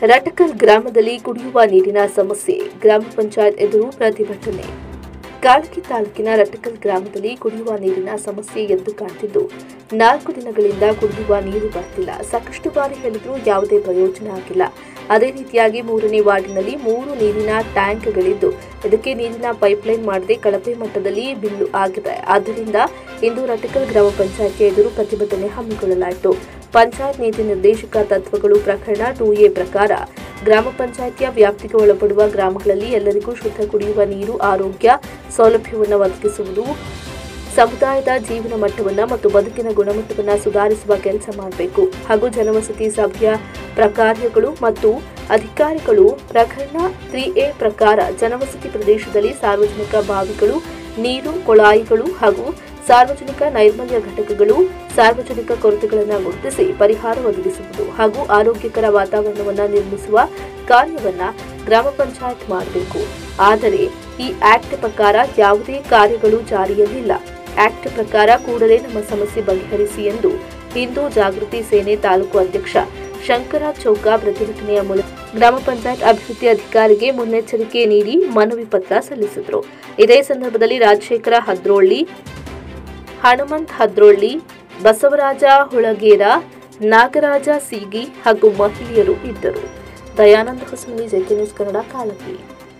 ರಟಕಲ್ ಗ್ರಾಮದಲ್ಲಿ ಕುಡಿಯುವ ನೀರಿನ ಸಮಸ್ಯೆ ಗ್ರಾಮ ಪಂಚಾಯತ್ ಎದುರು ಪ್ರತಿಭಟನೆ ಕಾಳಗಿ ತಾಲೂಕಿನ ರಟಕಲ್ ಗ್ರಾಮದಲ್ಲಿ ಕುಡಿಯುವ ನೀರಿನ ಸಮಸ್ಯೆ ಎದ್ದು ಕಾಣ್ತಿದ್ದು ನಾಲ್ಕು ದಿನಗಳಿಂದ ಕುಡಿಯುವ ನೀರು ಬರ್ತಿಲ್ಲ ಸಾಕಷ್ಟು ಬಾರಿ ಹೇಳಿದ್ರೂ ಯಾವುದೇ ಪ್ರಯೋಜನ ಆಗಿಲ್ಲ ಅದೇ ರೀತಿಯಾಗಿ ಮೂರನೇ ವಾರ್ಡಿನಲ್ಲಿ ಮೂರು ನೀರಿನ ಟ್ಯಾಂಕ್ಗಳಿದ್ದು ಇದಕ್ಕೆ ನೀರಿನ ಪೈಪ್ಲೈನ್ ಮಾಡದೆ ಕಳಪೆ ಮಟ್ಟದಲ್ಲಿ ಬಿಲ್ಲು ಆಗಿದೆ ಆದ್ದರಿಂದ ಇಂದು ರಟಕಲ್ ಗ್ರಾಮ ಪಂಚಾಯತ್ ಎದುರು ಪ್ರತಿಭಟನೆ ಹಮ್ಮಿಕೊಳ್ಳಲಾಯಿತು ಪಂಚಾಯತ್ ನೀತಿ ನಿರ್ದೇಶಕ ತತ್ವಗಳು ಪ್ರಕರಣ ಟೂ ಎ ಪ್ರಕಾರ ಗ್ರಾಮ ಪಂಚಾಯಿತಿಯ ವ್ಯಾಪ್ತಿಗೆ ಒಳಪಡುವ ಗ್ರಾಮಗಳಲ್ಲಿ ಎಲ್ಲರಿಗೂ ಶುದ್ಧ ಕುಡಿಯುವ ನೀರು ಆರೋಗ್ಯ ಸೌಲಭ್ಯವನ್ನು ಒದಗಿಸುವುದು ಸಮುದಾಯದ ಜೀವನ ಮಟ್ಟವನ್ನ ಮತ್ತು ಬದುಕಿನ ಗುಣಮಟ್ಟವನ್ನ ಸುಧಾರಿಸುವ ಕೆಲಸ ಮಾಡಬೇಕು ಹಾಗೂ ಜನವಸತಿ ಸಭೆಯ ಪ್ರಕಾರ್ಯಗಳು ಮತ್ತು ಅಧಿಕಾರಿಗಳು ಪ್ರಕರಣ ತ್ರೀ ಎ ಪ್ರಕಾರ ಜನವಸತಿ ಪ್ರದೇಶದಲ್ಲಿ ಸಾರ್ವಜನಿಕ ಬಾವಿಗಳು ನೀರು ಕೊಳಾಯಿಗಳು ಹಾಗೂ ಸಾರ್ವಜನಿಕ ನೈರ್ಮಲ್ಯ ಘಟಕಗಳು ಸಾರ್ವಜನಿಕ ಕೊರತೆಗಳನ್ನು ಗುರುತಿಸಿ ಪರಿಹಾರ ಒದಗಿಸುವುದು ಹಾಗೂ ಆರೋಗ್ಯಕರ ವಾತಾವರಣವನ್ನು ನಿರ್ಮಿಸುವ ಕಾರ್ಯವನ್ನ ಗ್ರಾಮ ಪಂಚಾಯತ್ ಮಾಡಬೇಕು ಆದರೆ ಈ ಆಕ್ಟ್ ಪ್ರಕಾರ ಯಾವುದೇ ಕಾರ್ಯಗಳು ಜಾರಿಯಲ್ಲಿಲ್ಲ ಆಕ್ಟ್ ಪ್ರಕಾರ ಕೂಡಲೇ ನಮ್ಮ ಸಮಸ್ಯೆ ಬಗೆಹರಿಸಿ ಎಂದು ಹಿಂದೂ ಜಾಗೃತಿ ಸೇನೆ ತಾಲೂಕು ಅಧ್ಯಕ್ಷ ಶಂಕರ ಚೌಕ ಪ್ರತಿಭಟನೆಯ ಮೂಲಕ ಗ್ರಾಮ ಪಂಚಾಯತ್ ಅಭಿವೃದ್ಧಿ ಅಧಿಕಾರಿಗೆ ಮುನ್ನೆಚ್ಚರಿಕೆ ನೀಡಿ ಮನವಿ ಪತ್ರ ಸಲ್ಲಿಸಿದರು ಇದೇ ಸಂದರ್ಭದಲ್ಲಿ ರಾಜಶೇಖರ ಹದ್ರೋಳ್ಳಿ ಹನುಮಂತ್ ಹದ್ರೋಳ್ಳಿ ಬಸವರಾಜ ಹುಳಗೇರ ನಾಗರಾಜ ಸೀಗಿ ಹಾಗೂ ಮಹಿಳೆಯರು ಇದ್ದರು ದಯಾನಂದ ಹೊಸಮನಿ ಜೆಕೆ ನ್ಯೂಸ್ ಕನ್ನಡ ಕಾಲಕಿ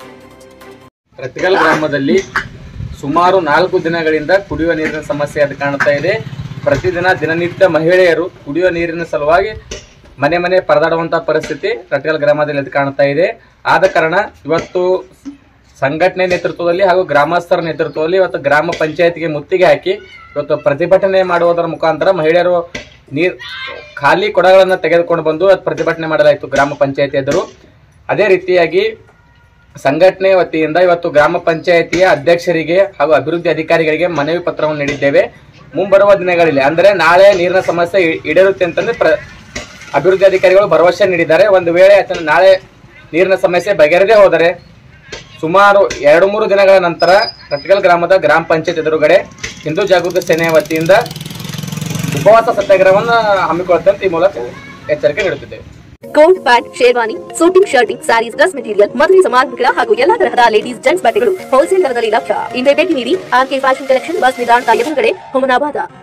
ರತ್ಗಲ್ ಗ್ರಾಮದಲ್ಲಿ ಸುಮಾರು ನಾಲ್ಕು ದಿನಗಳಿಂದ ಕುಡಿಯುವ ನೀರಿನ ಸಮಸ್ಯೆ ಅದು ಕಾಣ್ತಾ ಇದೆ ಪ್ರತಿದಿನ ದಿನನಿತ್ಯ ಮಹಿಳೆಯರು ಕುಡಿಯುವ ನೀರಿನ ಸಲುವಾಗಿ ಮನೆ ಮನೆ ಪರದಾಡುವಂತಹ ಪರಿಸ್ಥಿತಿ ರಟ್ಗಲ್ ಗ್ರಾಮದಲ್ಲಿ ಅದು ಕಾಣ್ತಾ ಇದೆ ಆದ ಕಾರಣ ಇವತ್ತು ಸಂಘಟನೆ ನೇತೃತ್ವದಲ್ಲಿ ಹಾಗೂ ಗ್ರಾಮಸ್ಥರ ನೇತೃತ್ವದಲ್ಲಿ ಇವತ್ತು ಗ್ರಾಮ ಪಂಚಾಯತ್ಗೆ ಮುತ್ತಿಗೆ ಹಾಕಿ ಇವತ್ತು ಪ್ರತಿಭಟನೆ ಮಾಡುವುದರ ಮುಖಾಂತರ ಮಹಿಳೆಯರು ನೀರ್ ಖಾಲಿ ಕೊಡಗಳನ್ನು ತೆಗೆದುಕೊಂಡು ಬಂದು ಇವತ್ತು ಪ್ರತಿಭಟನೆ ಮಾಡಲಾಯಿತು ಗ್ರಾಮ ಪಂಚಾಯತಿ ಎದುರು ಅದೇ ರೀತಿಯಾಗಿ ಸಂಘಟನೆ ವತಿಯಿಂದ ಇವತ್ತು ಗ್ರಾಮ ಪಂಚಾಯತಿಯ ಅಧ್ಯಕ್ಷರಿಗೆ ಹಾಗೂ ಅಭಿವೃದ್ಧಿ ಅಧಿಕಾರಿಗಳಿಗೆ ಮನವಿ ಪತ್ರವನ್ನು ನೀಡಿದ್ದೇವೆ ಮುಂಬರುವ ದಿನಗಳಲ್ಲಿ ಅಂದರೆ ನಾಳೆ ನೀರಿನ ಸಮಸ್ಯೆ ಇ- ಈಡೇರುತ್ತೆ ಅಂತಂದ್ರೆ ಪ್ರ ಅಭಿವೃದ್ಧಿ ಅಧಿಕಾರಿಗಳು ಭರವಸೆ ನೀಡಿದ್ದಾರೆ ಒಂದು ವೇಳೆ ಆತನ ನಾಳೆ ನೀರಿನ ಸಮಸ್ಯೆ ಬಗೆಹರದೇ ಹೋದರೆ ಸುಮಾರು ಎರಡು ಮೂರು ದಿನಗಳ ನಂತರ ರಟ್ಗಲ್ ಗ್ರಾಮದ ಗ್ರಾಮ ಪಂಚಾಯತ್ ಎದುರುಗಡೆ ಹಿಂದೂ ಜಾಗೃತಿ ಸೇನೆಯ ವತಿಯಿಂದ ಉಪವಾಸ ಸತ್ಯಾಗ್ರಹವನ್ನು ಹಮ್ಮಿಕೊಳ್ಳುತ್ತಂತ ಈ ಮೂಲಕ ಎಚ್ಚರಿಕೆ ನೀಡುತ್ತಿದ್ದೇವೆ coat pant sherwani suiting shirting sarees dress material ಮದುವೆ ಸಮಾರಂಭಗಳ ಹಾಗೂ ಎಲ್ಲಾ ತರಹದ ಲೇಡೀಸ್ ಜೆಂಟ್ಸ್ ಬಟ್ಟೆಗಳು ಹೋಲ್ಸೇಲ್ ದರದಲ್ಲಿ ಲಭ್ಯ ಇಂದೇ ಭೇಟಿ ನೀಡಿ ಆರ್ಕೆ ಫ್ಯಾಷನ್ ಕಲೆಕ್ಷನ್ ಬಸ್ ನಿಲ್ದಾಣದ ಎದುರುಗಡೆ ಹುಮನಾಬಾದ